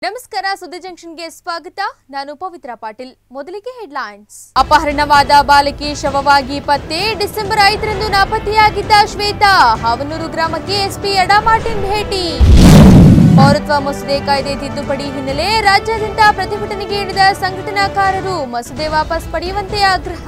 ನಮಸ್ಕಾರ ಸುದ್ದಿ ಜಂಕ್ಷನ್ಗೆ ಸ್ವಾಗತ ನಾನು ಪವಿತ್ರ ಪಾಟೀಲ್ ಮೊದಲಿಗೆ ಹೆಡ್ಲೈನ್ಸ್ ಅಪಹರಣವಾದ ಬಾಲಕಿ ಶವವಾಗಿ ಪತ್ತೆ ಡಿಸೆಂಬರ್ ಐದರಂದು ನಾಪತ್ತೆಯಾಗಿದ್ದ ಶ್ವೇತಾ ಹಾವನೂರು ಗ್ರಾಮಕ್ಕೆ ಎಸ್ಪಿ ಅಡಾ ಮಾರ್ಟಿನ್ ಭೇಟಿ ಪೌರತ್ವ ಮಸೂದೆ ಕಾಯ್ದೆ ತಿದ್ದುಪಡಿ ಹಿನ್ನೆಲೆ ರಾಜ್ಯಾದ್ಯಂತ ಪ್ರತಿಭಟನೆಗೆ ಇಳಿದ ಸಂಘಟನಾಕಾರರು ಮಸೂದೆ ವಾಪಸ್ ಪಡೆಯುವಂತೆ ಆಗ್ರಹ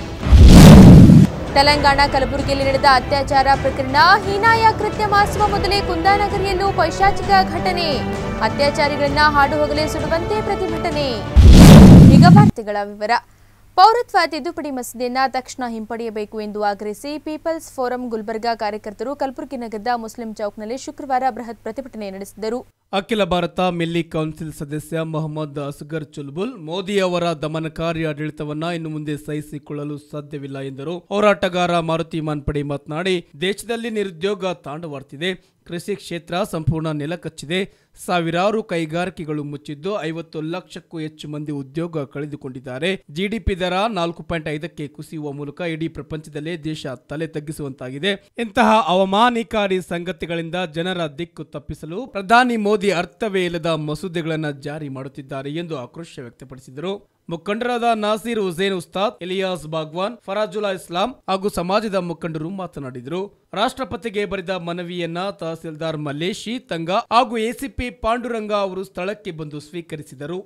ತೆಲಂಗಾಣ ಕಲಬುರಗಿಯಲ್ಲಿ ನಡೆದ ಅತ್ಯಾಚಾರ ಪ್ರಕರಣ ಹೀನಾಯ ಕೃತ್ಯ ಮಾಸುವ ಮೊದಲೇ ಕುಂದಾನಗರಿಯಲ್ಲೂ ಪೈಶಾಚಿಕ ಘಟನೆ ಅತ್ಯಾಚಾರಿಗಳನ್ನ ಹಾಡು ಹೋಗಲೇ ಸುಡುವಂತೆ ಪ್ರತಿಭಟನೆ ಈಗ ವಾರ್ತೆಗಳ ವಿವರ ಪೌರತ್ವ ತಿದ್ದುಪಡಿ ಮಸೂದೆಯನ್ನ ತಕ್ಷಣ ಹಿಂಪಡೆಯಬೇಕು ಎಂದು ಆಗ್ರಹಿಸಿ ಪೀಪಲ್ಸ್ ಫೋರಂ ಗುಲ್ಬರ್ಗಾ ಕಾರ್ಯಕರ್ತರು ಕಲಬುರಗಿ ನಗರದ ಮುಸ್ಲಿಂ ಚೌಕ್ನಲ್ಲಿ ಶುಕ್ರವಾರ ಬೃಹತ್ ಪ್ರತಿಭಟನೆ ನಡೆಸಿದರು ಅಖಿಲ ಭಾರತ ಮಿಲ್ಲಿ ಕೌನ್ಸಿಲ್ ಸದಸ್ಯ ಮೊಹಮ್ಮದ್ ಅಸ್ಗರ್ ಚುಲ್ಬುಲ್ ಮೋದಿ ಅವರ ದಮನಕಾರಿ ಆಡಳಿತವನ್ನ ಇನ್ನು ಮುಂದೆ ಸಹಿಸಿಕೊಳ್ಳಲು ಸಾಧ್ಯವಿಲ್ಲ ಎಂದರು ಹೋರಾಟಗಾರ ಮಾರುತಿ ಮಾನ್ಪಡಿ ಮಾತನಾಡಿ ದೇಶದಲ್ಲಿ ನಿರುದ್ಯೋಗ ತಾಂಡವಾಡ್ತಿದೆ ಕೃಷಿ ಕ್ಷೇತ್ರ ಸಂಪೂರ್ಣ ನೆಲಕಚ್ಚಿದೆ ಸಾವಿರಾರು ಕೈಗಾರಿಕೆಗಳು ಮುಚ್ಚಿದ್ದು ಐವತ್ತು ಲಕ್ಷಕ್ಕೂ ಹೆಚ್ಚು ಮಂದಿ ಉದ್ಯೋಗ ಕಳೆದುಕೊಂಡಿದ್ದಾರೆ ಜಿಡಿಪಿ ದರ ನಾಲ್ಕು ಪಾಯಿಂಟ್ ಐದಕ್ಕೆ ಕುಸಿಯುವ ಮೂಲಕ ಇಡೀ ಪ್ರಪಂಚದಲ್ಲೇ ದೇಶ ತಲೆ ತಗ್ಗಿಸುವಂತಾಗಿದೆ ಇಂತಹ ಅವಮಾನಿಕಾರಿ ಸಂಗತಿಗಳಿಂದ ಜನರ ದಿಕ್ಕು ತಪ್ಪಿಸಲು ಪ್ರಧಾನಿ ಮೋದಿ ಅರ್ಥವೇ ಇಲ್ಲದ ಮಸೂದೆಗಳನ್ನು ಜಾರಿ ಮಾಡುತ್ತಿದ್ದಾರೆ ಎಂದು ಆಕ್ರೋಶ ವ್ಯಕ್ತಪಡಿಸಿದರು ಮುಖಂಡರಾದ ನಾಸೀರ್ ಹುಸೇನ್ ಉಸ್ತಾದ್ ಇಲಿಯಾಸ್ ಬಾಗ್ವಾನ್ ಫರಾಜುಲ್ಲಾ ಇಸ್ಲಾಂ ಹಾಗೂ ಸಮಾಜದ ಮುಖಂಡರು ಮಾತನಾಡಿದರು ರಾಷ್ಟ್ರಪತಿಗೆ ಬರೆದ ಮನವಿಯನ್ನ ತಹಸೀಲ್ದಾರ್ ಮಲ್ಲೇಶಿ ತಂಗ ಹಾಗೂ ಎಸಿಪಿ ಪಾಂಡುರಂಗ ಅವರು ಸ್ಥಳಕ್ಕೆ ಬಂದು ಸ್ವೀಕರಿಸಿದರು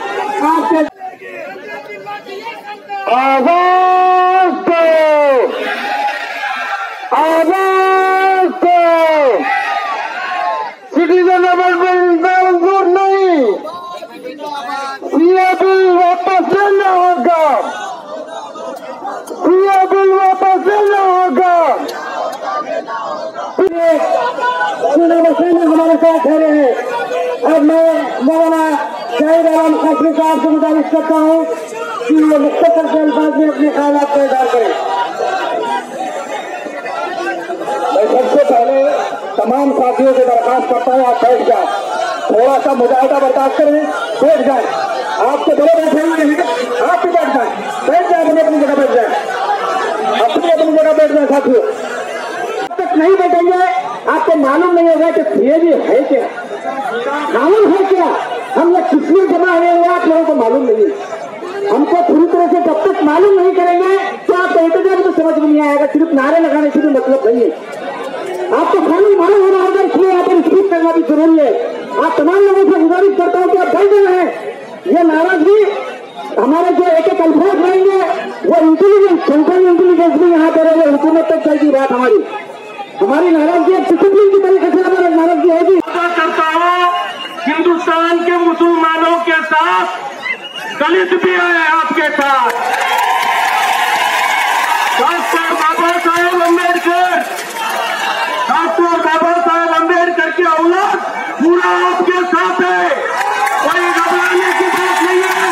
आवाज दो आवाज दो सिटीजन अमेंडमेंट मंजूर नहीं ये बिल वापस लेना होगा ये बिल वापस लेना होगा सुना मशीन हमारे साथ खड़े हैं अब मैं मौलाना शाहिद आलम खसरी साहब से गुजारिश करता हूँ कि ये मुख्तर के अल्फाज में अपने ख्याल पैदा करें मैं सबसे पहले तमाम साथियों से दरखास्त करता हूँ आप बैठ जाए थोड़ा सा मुजाहिदा बर्दाश्त करें बैठ जाए आपके बड़े बैठे हुए हैं आप भी बैठ जाए बैठ जाए अपनी अपनी जगह बैठ जाए अपनी अपनी जगह बैठ जाए साथियों जब तक नहीं बैठेंगे आपको मालूम नहीं होगा कि सीएजी है क्या कानून है क्या हम लोग किस लिए जमा हुए हैं आप लोगों को मालूम नहीं है हमको पूरी तरह से जब तक मालूम नहीं करेंगे तो आप बैठे जाए तो समझ में नहीं आएगा सिर्फ नारे लगाने से भी मतलब नहीं है आपको कानून मालूम होना होगा इसलिए यहाँ पर स्पीच करना भी जरूरी है आप तमाम लोगों से गुजारिश करता हूँ कि आप बैठ रहे ये नाराजगी हमारे जो एक एक अल्फाज रहेंगे वो इंटेलिजेंस सेंट्रल इंटेलिजेंस भी यहाँ पर है वो हुकूमत तक जाएगी बात हमारी हमारी नाराजगी एक डिसिप्लिन की तरीके से हमारी नाराजगी होगी करता हूँ हिंदुस्तान के मुसलमानों के साथ दलित भी है आपके साथ डॉक्टर बाबा साहेब अम्बेडकर डॉक्टर बाबा साहेब अम्बेडकर की औलाद पूरा आपके साथ है कोई घबराने की बात नहीं है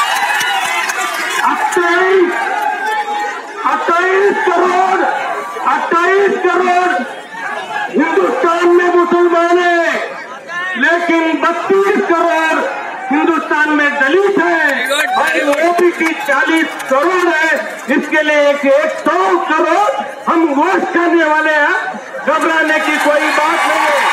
अट्ठाईस अट्ठाईस करोड़ अट्ठाईस करोड़ हिंदुस्तान में मुसलमान है लेकिन बत्तीस करोड़ हिंदुस्तान में दलित है और ओबीसी चालीस करोड़ है इसके लिए एक एक सौ करोड़ हम घोष करने वाले हैं घबराने की कोई बात नहीं है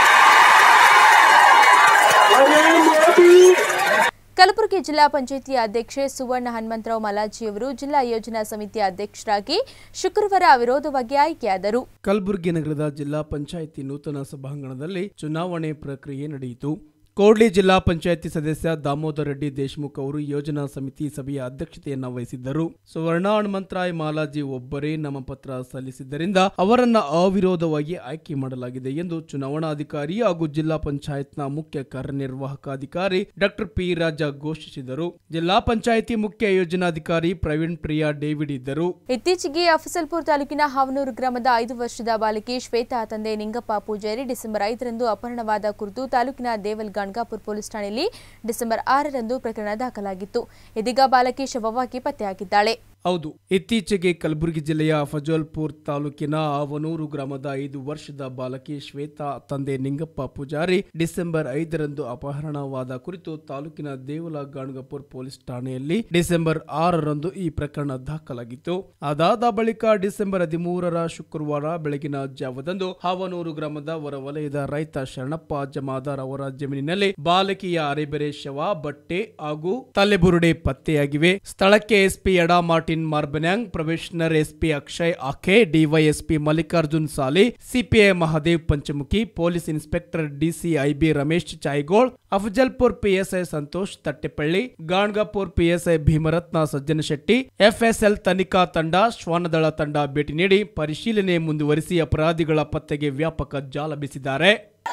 और ये मोदी ಕಲಬುರಗಿ ಜಿಲ್ಲಾ ಪಂಚಾಯಿತಿಯ ಅಧ್ಯಕ್ಷೆ ಸುವರ್ಣ ಹನುಮಂತರಾವ್ ಮಲಾಜಿಯವರು ಜಿಲ್ಲಾ ಯೋಜನಾ ಸಮಿತಿಯ ಅಧ್ಯಕ್ಷರಾಗಿ ಶುಕ್ರವಾರ ಅವಿರೋಧವಾಗಿ ಆಯ್ಕೆಯಾದರು ಕಲಬುರಗಿ ನಗರದ ಜಿಲ್ಲಾ ಪಂಚಾಯಿತಿ ನೂತನ ಸಭಾಂಗಣದಲ್ಲಿ ಚುನಾವಣೆ ಪ್ರಕ್ರಿಯೆ ನಡೆಯಿತು ಕೋಡ್ಲಿ ಜಿಲ್ಲಾ ಪಂಚಾಯಿತಿ ಸದಸ್ಯ ದಾಮೋದರ್ ರೆಡ್ಡಿ ದೇಶಮುಖ್ ಅವರು ಯೋಜನಾ ಸಮಿತಿ ಸಭೆಯ ಅಧ್ಯಕ್ಷತೆಯನ್ನ ವಹಿಸಿದ್ದರು ಸುವರ್ಣ ಹನುಮಂತರಾಯ್ ಮಾಲಾಜಿ ಒಬ್ಬರೇ ನಾಮಪತ್ರ ಸಲ್ಲಿಸಿದ್ದರಿಂದ ಅವರನ್ನ ಅವಿರೋಧವಾಗಿ ಆಯ್ಕೆ ಮಾಡಲಾಗಿದೆ ಎಂದು ಚುನಾವಣಾಧಿಕಾರಿ ಹಾಗೂ ಜಿಲ್ಲಾ ಪಂಚಾಯತ್ನ ಮುಖ್ಯ ಕಾರ್ಯನಿರ್ವಾಹಕ ಡಾಕ್ಟರ್ ಪಿ ರಾಜ ಘೋಷಿಸಿದರು ಜಿಲ್ಲಾ ಪಂಚಾಯಿತಿ ಮುಖ್ಯ ಯೋಜನಾಧಿಕಾರಿ ಪ್ರವೀಣ್ ಪ್ರಿಯಾ ಡೇವಿಡ್ ಇದ್ದರು ಇತ್ತೀಚೆಗೆ ಅಫಸಲ್ಪುರ್ ತಾಲೂಕಿನ ಹಾವನೂರು ಗ್ರಾಮದ ಐದು ವರ್ಷದ ಬಾಲಕಿ ಶ್ವೇತಾ ತಂದೆ ನಿಂಗಪ್ಪ ಪೂಜಾರಿ ಡಿಸೆಂಬರ್ ಐದರಂದು ಅಪಹರಣವಾದ ಕುರಿತು ತಾಲೂಕಿನ ದೇವಲ್ ಗಣಗಾಪುರ್ ಪೊಲೀಸ್ ಠಾಣೆಯಲ್ಲಿ ಡಿಸೆಂಬರ್ ಆರರಂದು ಪ್ರಕರಣ ದಾಖಲಾಗಿತ್ತು ಇದೀಗ ಬಾಲಕಿ ಶವವಾಗಿ ಪತ್ತೆಯಾಗಿದ್ದಾಳೆ ಹೌದು ಇತ್ತೀಚೆಗೆ ಕಲಬುರಗಿ ಜಿಲ್ಲೆಯ ಫಜಲ್ಪುರ್ ತಾಲೂಕಿನ ಆವನೂರು ಗ್ರಾಮದ ಐದು ವರ್ಷದ ಬಾಲಕಿ ಶ್ವೇತಾ ತಂದೆ ನಿಂಗಪ್ಪ ಪೂಜಾರಿ ಡಿಸೆಂಬರ್ ಐದರಂದು ಅಪಹರಣವಾದ ಕುರಿತು ತಾಲೂಕಿನ ದೇವಲ ಗಾಣಗಪುರ್ ಪೊಲೀಸ್ ಠಾಣೆಯಲ್ಲಿ ಡಿಸೆಂಬರ್ ಆರರಂದು ಈ ಪ್ರಕರಣ ದಾಖಲಾಗಿತ್ತು ಅದಾದ ಬಳಿಕ ಡಿಸೆಂಬರ್ ಹದಿಮೂರರ ಶುಕ್ರವಾರ ಬೆಳಗಿನ ಜಾವದಂದು ಹಾವನೂರು ಗ್ರಾಮದ ಹೊರವಲಯದ ರೈತ ಶರಣಪ್ಪ ಜಮಾದಾರ್ ಅವರ ಜಮೀನಿನಲ್ಲಿ ಬಾಲಕಿಯ ಅರೆಬೆರೆ ಶವ ಬಟ್ಟೆ ಹಾಗೂ ತಲೆಬುರುಡೆ ಪತ್ತೆಯಾಗಿವೆ ಸ್ಥಳಕ್ಕೆ SP Eda Martin Marbaniang probationer SP Akshay Akhe DYSP Mallikarjun Sali CPI Mahadev Panchamukhi police inspector DCIB Ramesh Chaygol Afzalpur PSI Santosh Tattepalli Ganagapur PSI Bhimaratna Sajjan Shetty FSL ತನಿಖಾ ತಂಡ ಶ್ವಾನದಳ ತಂಡ ಭೇಟಿ ನೀಡಿ ಪರಿಶೀಲನೆ ಮುಂದುವರಿಸಿ ಅಪರಾಧಿಗಳ ಪತ್ತೆಗೆ ವ್ಯಾಪಕ ಜಾಲ ಬೀಸಿದ್ದಾರೆ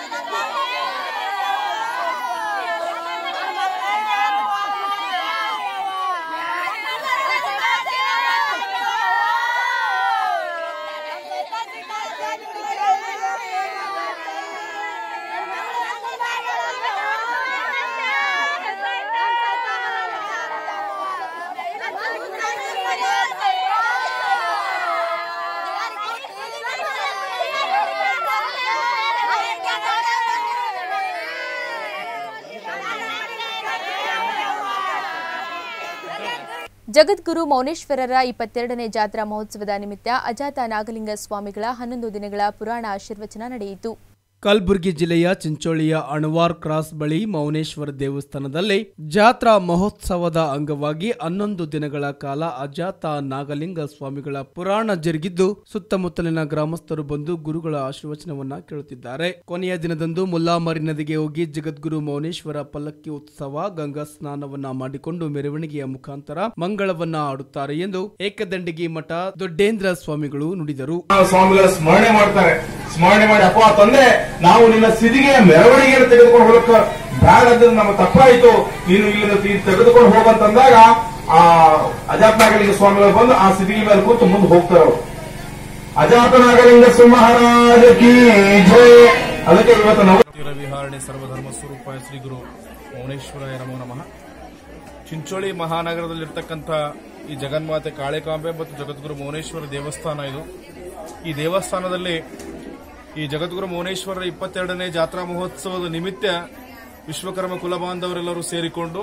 ಜಗದ್ಗುರು ಮೌನೇಶ್ವರರ ಇಪ್ಪತ್ತೆರಡನೇ ಜಾತ್ರಾ ಮಹೋತ್ಸವದ ನಿಮಿತ್ತ ಅಜಾತ ನಾಗಲಿಂಗ ಸ್ವಾಮಿಗಳ ಹನ್ನೊಂದು ದಿನಗಳ ಪುರಾಣ ಆಶೀರ್ವಚನ ನಡೆಯಿತು ಕಲಬುರಗಿ ಜಿಲ್ಲೆಯ ಚಿಂಚೋಳಿಯ ಅಣವಾರ್ ಕ್ರಾಸ್ ಬಳಿ ಮೌನೇಶ್ವರ ದೇವಸ್ಥಾನದಲ್ಲಿ ಜಾತ್ರಾ ಮಹೋತ್ಸವದ ಅಂಗವಾಗಿ ಹನ್ನೊಂದು ದಿನಗಳ ಕಾಲ ಅಜಾತ ನಾಗಲಿಂಗ ಸ್ವಾಮಿಗಳ ಪುರಾಣ ಜರುಗಿದ್ದು ಸುತ್ತಮುತ್ತಲಿನ ಗ್ರಾಮಸ್ಥರು ಬಂದು ಗುರುಗಳ ಆಶೀರ್ವಚನವನ್ನ ಕೇಳುತ್ತಿದ್ದಾರೆ ಕೊನೆಯ ದಿನದಂದು ಮುಲ್ಲಾಮರಿ ನದಿಗೆ ಹೋಗಿ ಜಗದ್ಗುರು ಮೌನೇಶ್ವರ ಪಲ್ಲಕ್ಕಿ ಉತ್ಸವ ಗಂಗಾ ಸ್ನಾನವನ್ನ ಮಾಡಿಕೊಂಡು ಮೆರವಣಿಗೆಯ ಮುಖಾಂತರ ಮಂಗಳವನ್ನ ಆಡುತ್ತಾರೆ ಎಂದು ಏಕದಂಡಿಗಿ ಮಠ ದೊಡ್ಡೇಂದ್ರ ಸ್ವಾಮಿಗಳು ನುಡಿದರು ಸ್ವಾಮಿಗಳ ಸ್ಮರಣೆ ಮಾಡ್ತಾರೆ ಸ್ಮರಣೆ ಮಾಡಿ ಅಪ್ಪ ತಂದೆ ನಾವು ನಿನ್ನ ಸಿದಿಗೆಯ ಮೆರವಣಿಗೆಯನ್ನು ತೆಗೆದುಕೊಂಡು ಹೋಗಕ್ಕ ಬ್ಯಾಡ ಅಂತ ನಮ್ಮ ತಪ್ಪಾಯಿತು ನೀನು ಇಲ್ಲಿಂದ ತಿ- ತೆಗೆದುಕೊಂಡು ಹೋಗಂತಂದಾಗ ಆ ಅಜಾತನಾಗಲಿಂಗ ಸ್ವಾಮಿಗಳು ಬಂದು ಆ ಸಿದಿಗೆ ಮೇಲೆ ಕೂತು ಮುಂದೆ ಹೋಗ್ತಾರೆ ಅವರು ಅಜಾತನಾಗಲಿಂಗ ಸಿಂಹರಾಜ ಕೀ ಜಯ ಅದಕ್ಕೆ ಇವತ್ತು ನಾವು ವಿಹಾರಣೆ ಸರ್ವಧರ್ಮ ಸ್ವರೂಪಾಯ ಶ್ರೀ ಗುರು ಮೌನೇಶ್ವರಾಯ ನಮೋ ನಮಃ ಚಿಂಚೋಳಿ ಮಹಾನಗರದಲ್ಲಿರ್ತಕ್ಕಂಥ ಈ ಜಗನ್ಮಾತೆ ಕಾಳಿಕಾಂಬೆ ಮತ್ತು ಜಗದ್ಗುರು ಮೌನೇಶ್ವರ ದೇವಸ್ಥಾನ ಇದು ಈ ದೇವಸ್ಥಾನದಲ್ಲಿ ಈ ಜಗದ್ಗುರು ಮೌನೇಶ್ವರರ ಇಪ್ಪತ್ತೆರಡನೇ ಜಾತ್ರಾ ಮಹೋತ್ಸವದ ನಿಮಿತ್ತ ವಿಶ್ವಕರ್ಮ ಕುಲಬಾಂಧವರೆಲ್ಲರೂ ಸೇರಿಕೊಂಡು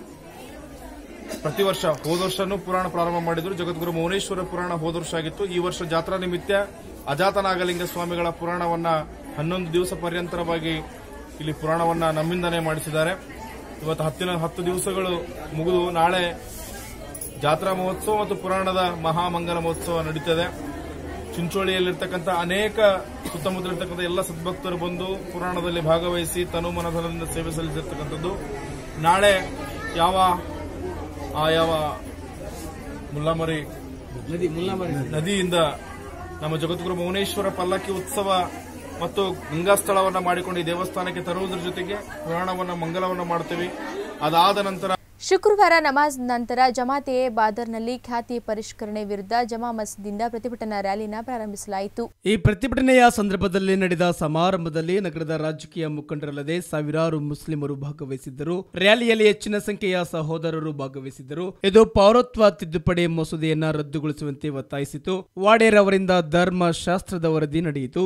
ಪ್ರತಿ ವರ್ಷ ಹೋದ ವರ್ಷನೂ ಪುರಾಣ ಪ್ರಾರಂಭ ಮಾಡಿದ್ರು ಜಗದ್ಗುರು ಮೌನೇಶ್ವರ ಪುರಾಣ ಹೋದ ವರ್ಷ ಆಗಿತ್ತು ಈ ವರ್ಷ ಜಾತ್ರಾ ನಿಮಿತ್ತ ಅಜಾತನಾಗಲಿಂಗ ಸ್ವಾಮಿಗಳ ಪುರಾಣವನ್ನ ಹನ್ನೊಂದು ದಿವಸ ಪರ್ಯಂತರವಾಗಿ ಇಲ್ಲಿ ಪುರಾಣವನ್ನ ನಮ್ಮಿಂದನೇ ಮಾಡಿಸಿದ್ದಾರೆ ಇವತ್ತು ಹತ್ತಿನ ಹತ್ತು ದಿವಸಗಳು ಮುಗಿದು ನಾಳೆ ಜಾತ್ರಾ ಮಹೋತ್ಸವ ಮತ್ತು ಪುರಾಣದ ಮಹಾಮಂಗಲ ಮಹೋತ್ಸವ ನಡೀತದೆ ಚಿಂಚೋಳಿಯಲ್ಲಿರ್ತಕ್ಕಂಥ ಅನೇಕ ಸುತ್ತಮುತ್ತಲಿರ್ತಕ್ಕಂಥ ಎಲ್ಲ ಸದ್ಭಕ್ತರು ಬಂದು ಪುರಾಣದಲ್ಲಿ ಭಾಗವಹಿಸಿ ತನು ಮನಧನದಿಂದ ಸೇವೆ ಸಲ್ಲಿಸಿರ್ತಕ್ಕಂಥದ್ದು ನಾಳೆ ಯಾವ ಆ ಯಾವ ಮುಲ್ಲಾಮರಿ ನದಿಯಿಂದ ನಮ್ಮ ಜಗದ್ಗುರು ಮೌನೇಶ್ವರ ಪಲ್ಲಕ್ಕಿ ಉತ್ಸವ ಮತ್ತು ಗಂಗಾ ಸ್ಥಳವನ್ನ ಮಾಡಿಕೊಂಡು ಈ ದೇವಸ್ಥಾನಕ್ಕೆ ತರುವುದರ ಜೊತೆಗೆ ಪುರಾಣವನ್ನ ಮಂಗಲವನ್ನ ಮಾಡ್ತೀವಿ ಅದಾದ ನಂತರ ಶುಕ್ರವಾರ ನಮಾಜ್ ನಂತರ ಜಮಾತೆ ಬಾದರ್ನಲ್ಲಿ ಖ್ಯಾತಿ ಪರಿಷ್ಕರಣೆ ವಿರುದ್ಧ ಜಮಾ ಮಸೀದಿಯಿಂದ ಪ್ರತಿಭಟನಾ ರ್ಯಾಲಿನ ಪ್ರಾರಂಭಿಸಲಾಯಿತು ಈ ಪ್ರತಿಭಟನೆಯ ಸಂದರ್ಭದಲ್ಲಿ ನಡೆದ ಸಮಾರಂಭದಲ್ಲಿ ನಗರದ ರಾಜಕೀಯ ಮುಖಂಡರಲ್ಲದೆ ಸಾವಿರಾರು ಮುಸ್ಲಿಮರು ಭಾಗವಹಿಸಿದ್ದರು ರ್ಯಾಲಿಯಲ್ಲಿ ಹೆಚ್ಚಿನ ಸಂಖ್ಯೆಯ ಸಹೋದರರು ಭಾಗವಹಿಸಿದ್ದರು ಇದು ಪೌರತ್ವ ತಿದ್ದುಪಡಿ ಮಸೂದೆಯನ್ನ ರದ್ದುಗೊಳಿಸುವಂತೆ ಒತ್ತಾಯಿಸಿತು ವಾಡೇರ್ ಅವರಿಂದ ಧರ್ಮಶಾಸ್ತ್ರದ ವರದಿ ನಡೆಯಿತು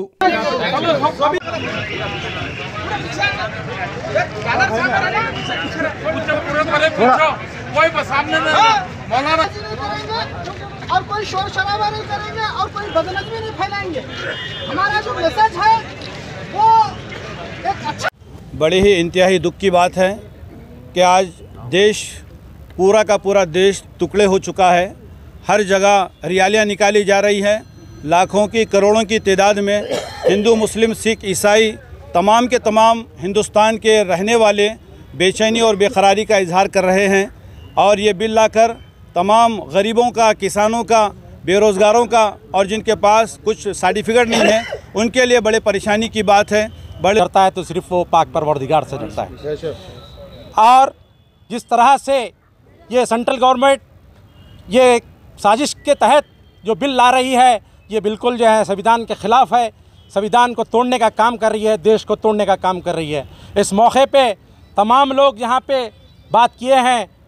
और कोई शोर शराबा नहीं करेंगे और कोई बदनजमी नहीं फैलाएंगे हमारा जो मैसेज है वो एक अच्छा बड़ी ही इंतहाई दुख की बात है कि आज देश पूरा का पूरा देश टुकड़े हो चुका है हर जगह रैलियाँ निकाली जा रही है लाखों की करोड़ों की तादाद में हिंदू मुस्लिम सिख ईसाई तमाम के तमाम हिंदुस्तान के रहने वाले बेचैनी और बेकरारी का इजहार कर रहे हैं और ये बिल लाकर तमाम गरीबों का किसानों का बेरोज़गारों का और जिनके पास कुछ सर्टिफिकेट नहीं है उनके लिए बड़े परेशानी की बात है बड़े डरता है तो सिर्फ वो पाक परवरदिगार से डरता है और जिस तरह से ये सेंट्रल गवर्नमेंट ये साजिश के तहत जो बिल ला रही है ये बिल्कुल जो है संविधान के ख़िलाफ़ है संविधान को तोड़ने का काम कर रही है देश को तोड़ने का काम कर रही है इस मौके पे तमाम लोग यहाँ पे बात किए हैं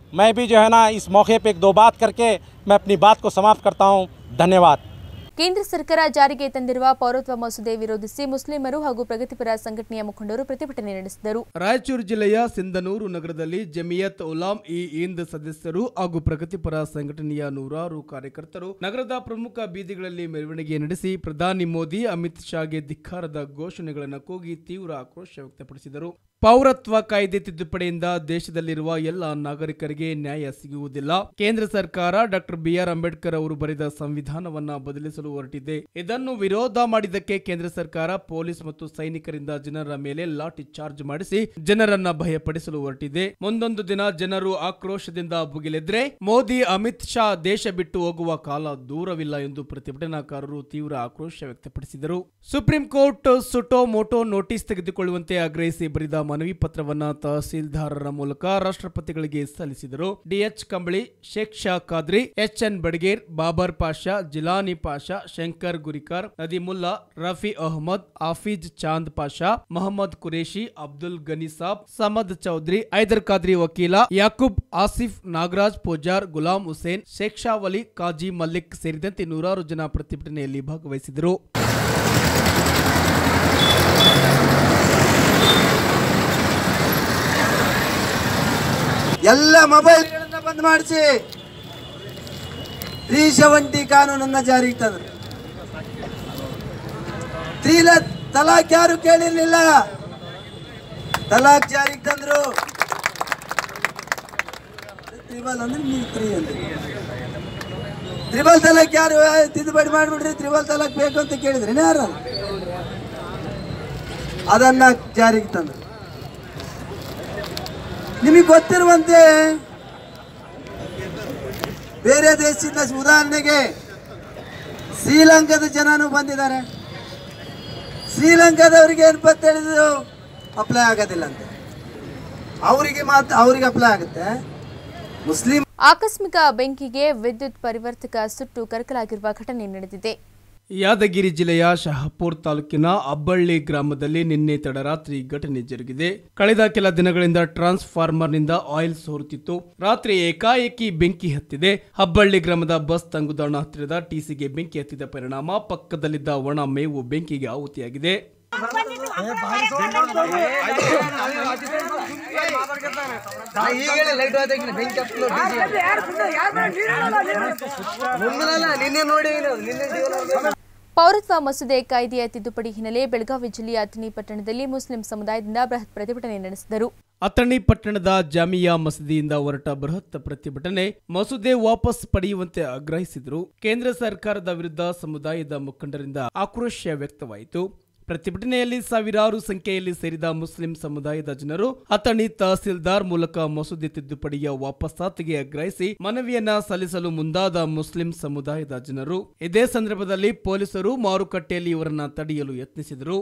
मैं भी जो है ना इस मौके पे एक दो बात करके मैं अपनी बात को समाप्त करता हूँ धन्यवाद ಕೇಂದ್ರ ಸರ್ಕಾರ ಜಾರಿಗೆ ತಂದಿರುವ ಪೌರತ್ವ ಮಸೂದೆ ವಿರೋಧಿಸಿ ಮುಸ್ಲಿಮರು ಹಾಗೂ ಪ್ರಗತಿಪರ ಸಂಘಟನೆಯ ಮುಖಂಡರು ಪ್ರತಿಭಟನೆ ನಡೆಸಿದರು ರಾಯಚೂರು ಜಿಲ್ಲೆಯ ಸಿಂಧನೂರು ನಗರದಲ್ಲಿ ಜಮಿಯತ್ ಉಲಾಂ ಇ ಇಂದ್ ಸದಸ್ಯರು ಹಾಗೂ ಪ್ರಗತಿಪರ ಸಂಘಟನೆಯ ನೂರಾರು ಕಾರ್ಯಕರ್ತರು ನಗರದ ಪ್ರಮುಖ ಬೀದಿಗಳಲ್ಲಿ ಮೆರವಣಿಗೆ ನಡೆಸಿ ಪ್ರಧಾನಿ ಮೋದಿ ಅಮಿತ್ ಶಾಗೆ ಧಿಕ್ಕಾರದ ಘೋಷಣೆಗಳನ್ನು ಕೂಗಿ ತೀವ್ರ ಆಕ್ರೋಶ ವ್ಯಕ್ತಪಡಿಸಿದರು ಪೌರತ್ವ ಕಾಯ್ದೆ ತಿದ್ದುಪಡಿಯಿಂದ ದೇಶದಲ್ಲಿರುವ ಎಲ್ಲ ನಾಗರಿಕರಿಗೆ ನ್ಯಾಯ ಸಿಗುವುದಿಲ್ಲ ಕೇಂದ್ರ ಸರ್ಕಾರ ಡಾಕ್ಟರ್ ಬಿಆರ್ ಅಂಬೇಡ್ಕರ್ ಅವರು ಬರೆದ ಸಂವಿಧಾನವನ್ನ ಬದಲಿಸಲು ಹೊರಟಿದೆ ಇದನ್ನು ವಿರೋಧ ಮಾಡಿದ್ದಕ್ಕೆ ಕೇಂದ್ರ ಸರ್ಕಾರ ಪೊಲೀಸ್ ಮತ್ತು ಸೈನಿಕರಿಂದ ಜನರ ಮೇಲೆ ಲಾಠಿ ಚಾರ್ಜ್ ಮಾಡಿಸಿ ಜನರನ್ನ ಭಯಪಡಿಸಲು ಹೊರಟಿದೆ ಮುಂದೊಂದು ದಿನ ಜನರು ಆಕ್ರೋಶದಿಂದ ಭುಗಿಲೆದ್ರೆ ಮೋದಿ ಅಮಿತ್ ಶಾ ದೇಶ ಬಿಟ್ಟು ಹೋಗುವ ಕಾಲ ದೂರವಿಲ್ಲ ಎಂದು ಪ್ರತಿಭಟನಾಕಾರರು ತೀವ್ರ ಆಕ್ರೋಶ ವ್ಯಕ್ತಪಡಿಸಿದರು Supreme Court suo motu notice ತೆಗೆದುಕೊಳ್ಳುವಂತೆ ಆಗ್ರಹಿಸಿ ಬರೆದ ಮನವಿ ಪತ್ರವನ್ನ ತಹಸೀಲ್ದಾರರ ಮೂಲಕ ರಾಷ್ಟ್ರಪತಿಗಳಿಗೆ ಸಲ್ಲಿಸಿದರು DH Kambali Sheikh Shah Khadri H N Badger Babar Pasha Jilani Pasha Shankar Gurikar Nadimulla Rafi Ahmed Hafeez Chand Pasha Mohammed Qureshi Abdul Gani Sab Samad Chaudhary Haidar Khadri ವಕೀಲ ಯಾಕೂಬ್ ಆಸಿಫ್ ನಾಗರಾಜ್ ಪೂಜಾರ್ ಗುಲಾಂ ಹುಸೇನ್ ಶೇಖ್ ಶಾ ವಲಿ ಕಾಜಿ ಮಲ್ಲಿಕ್ ಸೇರಿದಂತೆ ನೂರಾರು ಜನ ಪ್ರತಿಭಟನೆಯಲ್ಲಿ ಭಾಗವಹಿಸಿದರು ಎಲ್ಲ ಮೊಬೈಲ್ಗಳನ್ನ ಬಂದ್ ಮಾಡಿಸಿ ತ್ರೀ ಸೆವೆಂಟಿ ಕಾನೂನನ್ನ ಜಾರಿಗೆ ತಂದ್ರು ತ್ರೀಲ ತಲಾಕ್ ಯಾರು ಕೇಳಿರ್ಲಿಲ್ಲ ತಲಾಕ್ ಜಾರಿಗೆ ತಂದ್ರು ತ್ರಿಬಲ್ ಅಂದ್ರೆ ನೀವು ತ್ರೀ ಅಂದ್ರೆ ತ್ರಿಬಲ್ ತಲಾಕ್ ಯಾರು ಆ, ತಿದ್ದುಪಡಿ ಮಾಡ್ಬಿಡ್ರಿ ತ್ರಿಬಲ್ ತಲಾಕ್ ಬೇಕು ಅಂತ ಕೇಳಿದ್ರಿ ಯಾರು ಅದನ್ನ ಜಾರಿಗೆ ತಂದ್ರು ನಿಮಗೆ ಗೊತ್ತಿರುವಂತೆ ಬೇರೆ ದೇಶದಿಂದ ಉದಾಹರಣೆಗೆ ಶ್ರೀಲಂಕಾದ ಜನನು ಬಂದಿದ್ದಾರೆ ಶ್ರೀಲಂಕಾದವರಿಗೆ ಏನಪ್ಪ ಅಂತ ಹೇಳಿದ್ರು ಅಪ್ಲೈ ಆಗೋದಿಲ್ಲ ಅಂತ ಅವರಿಗೆ ಮಾತ್ರ ಅವರಿಗೆ ಅಪ್ಲೈ ಆಗುತ್ತೆ ಮುಸ್ಲಿಂ ಆಕಸ್ಮಿಕ ಬೆಂಕಿಗೆ ವಿದ್ಯುತ್ ಪರಿವರ್ತಕ ಸುಟ್ಟು ಕರಕಲಾಗಿರುವ ಘಟನೆ ನಡೆದಿದೆ ಯಾದಗಿರಿ ಜಿಲ್ಲೆಯ ಶಹಪುರ್ ತಾಲೂಕಿನ ಅಬ್ಬಳ್ಳಿ ಗ್ರಾಮದಲ್ಲಿ ನಿನ್ನೆ ತಡರಾತ್ರಿ ಘಟನೆ ಜರುಗಿದೆ ಕಳೆದ ಕೆಲ ದಿನಗಳಿಂದ ಟ್ರಾನ್ಸ್ಫಾರ್ಮರ್ನಿಂದ ಆಯಿಲ್ ಸೋರುತ್ತಿತ್ತು ರಾತ್ರಿ ಏಕಾಏಕಿ ಬೆಂಕಿ ಹತ್ತಿದೆ ಹಬ್ಬಳ್ಳಿ ಗ್ರಾಮದ ಬಸ್ ತಂಗುದಾಣ ಹತ್ತಿರದ ಟಿಸಿಗೆ ಬೆಂಕಿ ಹತ್ತಿದ ಪರಿಣಾಮ ಪಕ್ಕದಲ್ಲಿದ್ದ ಒಣ ಮೇವು ಬೆಂಕಿಗೆ ಆಹುತಿಯಾಗಿದೆ ಪೌರತ್ವ ಮಸೂದೆ ಕಾಯ್ದೆಯ ತಿದ್ದುಪಡಿ ಹಿನ್ನೆಲೆ ಬೆಳಗಾವಿ ಜಿಲ್ಲೆಯ ಅಥಣಿ ಪಟ್ಟಣದಲ್ಲಿ ಮುಸ್ಲಿಂ ಸಮುದಾಯದಿಂದ ಬೃಹತ್ ಪ್ರತಿಭಟನೆ ನಡೆಸಿದರು ಅಥಣಿ ಪಟ್ಟಣದ ಜಾಮಿಯಾ ಮಸೀದಿಯಿಂದ ಹೊರಟ ಬೃಹತ್ ಪ್ರತಿಭಟನೆ ಮಸೂದೆ ವಾಪಸ್ ಪಡೆಯುವಂತೆ ಆಗ್ರಹಿಸಿದರು ಕೇಂದ್ರ ಸರ್ಕಾರದ ವಿರುದ್ಧ ಸಮುದಾಯದ ಮುಖಂಡರಿಂದ ಆಕ್ರೋಶ ವ್ಯಕ್ತವಾಯಿತು ಪ್ರತಿಭಟನೆಯಲ್ಲಿ ಸಾವಿರಾರು ಸಂಖ್ಯೆಯಲ್ಲಿ ಸೇರಿದ ಮುಸ್ಲಿಂ ಸಮುದಾಯದ ಜನರು ಅಥಣಿ ತಹಸೀಲ್ದಾರ್ ಮೂಲಕ ಮಸೂದೆ ತಿದ್ದುಪಡಿಯ ವಾಪಸಾತಿಗೆ ಆಗ್ರಹಿಸಿ ಮನವಿಯನ್ನ ಸಲ್ಲಿಸಲು ಮುಂದಾದ ಮುಸ್ಲಿಂ ಸಮುದಾಯದ ಜನರು ಇದೇ ಸಂದರ್ಭದಲ್ಲಿ ಪೊಲೀಸರು ಮಾರುಕಟ್ಟೆಯಲ್ಲಿ ಇವರನ್ನ ತಡೆಯಲು ಯತ್ನಿಸಿದರು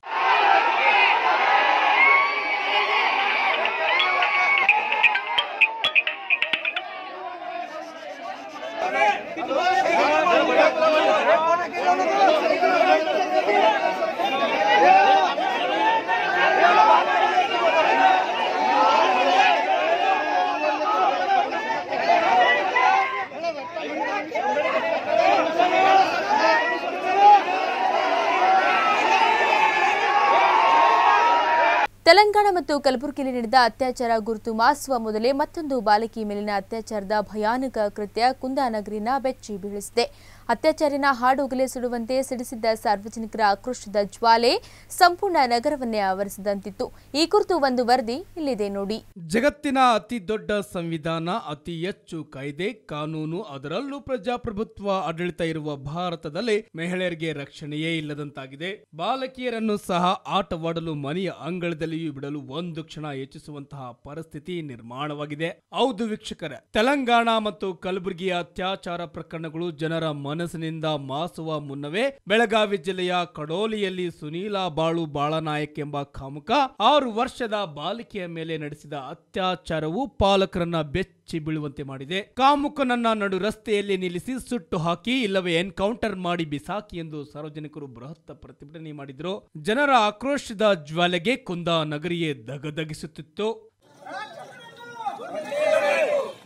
ತೆಲಂಗಾಣ ಮತ್ತು ಕಲಬುರಗಿಯಲ್ಲಿ ನಡೆದ ಅತ್ಯಾಚಾರ ಗುರುತು ಮಾಸುವ ಮೊದಲೇ ಮತ್ತೊಂದು ಬಾಲಕಿ ಮೇಲಿನ ಅತ್ಯಾಚಾರದ ಭಯಾನಕ ಕೃತ್ಯ ಕುಂದಾನಗರಿನ ಬೆಚ್ಚಿ ಬೀಳಿಸಿದೆ ಅತ್ಯಾಚಾರಿನ ಹಾಡುಗಲೆ ಸುಡುವಂತೆ ಸಿಡಿಸಿದ್ದ ಸಾರ್ವಜನಿಕರ ಆಕ್ರೋಶದ ಜ್ವಾಲೆ ಸಂಪೂರ್ಣ ನಗರವನ್ನೇ ಆವರಿಸಿದಂತಿತ್ತು ಈ ಕುರಿತು ಒಂದು ವರದಿ ಇಲ್ಲಿದೆ ನೋಡಿ ಜಗತ್ತಿನ ಅತಿ ದೊಡ್ಡ ಸಂವಿಧಾನ ಅತಿ ಹೆಚ್ಚು ಕಾಯ್ದೆ ಕಾನೂನು ಅದರಲ್ಲೂ ಪ್ರಜಾಪ್ರಭುತ್ವ ಆಡಳಿತ ಇರುವ ಭಾರತದಲ್ಲಿ ಮಹಿಳೆಯರಿಗೆ ರಕ್ಷಣೆಯೇ ಇಲ್ಲದಂತಾಗಿದೆ ಬಾಲಕಿಯರನ್ನು ಸಹ ಆಟವಾಡಲು ಮನೆಯ ಅಂಗಳದಲ್ಲಿಯೂ ಬಿಡಲು ಒಂದು ಕ್ಷಣ ಯೋಚಿಸುವಂತಹ ಪರಿಸ್ಥಿತಿ ನಿರ್ಮಾಣವಾಗಿದೆ ಹೌದು ವೀಕ್ಷಕರೇ ತೆಲಂಗಾಣ ಮತ್ತು ಕಲಬುರಗಿಯ ಅತ್ಯಾಚಾರ ಪ್ರಕರಣಗಳು ಜನರ ಮನಸ್ಸಿನಿಂದ ಮಾಸುವ ಮುನ್ನವೇ ಬೆಳಗಾವಿ ಜಿಲ್ಲೆಯ ಕಡೋಲಿಯಲ್ಲಿ ಸುನೀಲಾ ಬಾಳು ಬಾಳನಾಯಕ್ ಎಂಬ ಕಾಮುಕ ಆರು ವರ್ಷದ ಬಾಲಿಕೆಯ ಮೇಲೆ ನಡೆಸಿದ ಅತ್ಯಾಚಾರವು ಪಾಲಕರನ್ನ ಬೆಚ್ಚಿ ಬೀಳುವಂತೆ ಮಾಡಿದೆ ಕಾಮುಕನನ್ನ ನಡು ರಸ್ತೆಯಲ್ಲಿ ನಿಲ್ಲಿಸಿ ಸುಟ್ಟು ಹಾಕಿ ಇಲ್ಲವೇ ಎನ್ಕೌಂಟರ್ ಮಾಡಿ ಬಿಸಾಕಿ ಎಂದು ಸಾರ್ವಜನಿಕರು ಬೃಹತ್ ಪ್ರತಿಭಟನೆ ಮಾಡಿದ್ರು ಜನರ ಆಕ್ರೋಶದ ಜ್ವಾಲೆಗೆ ಕುಂದ ನಗರಿಯೇ ದಗದಗಿಸುತ್ತಿತ್ತು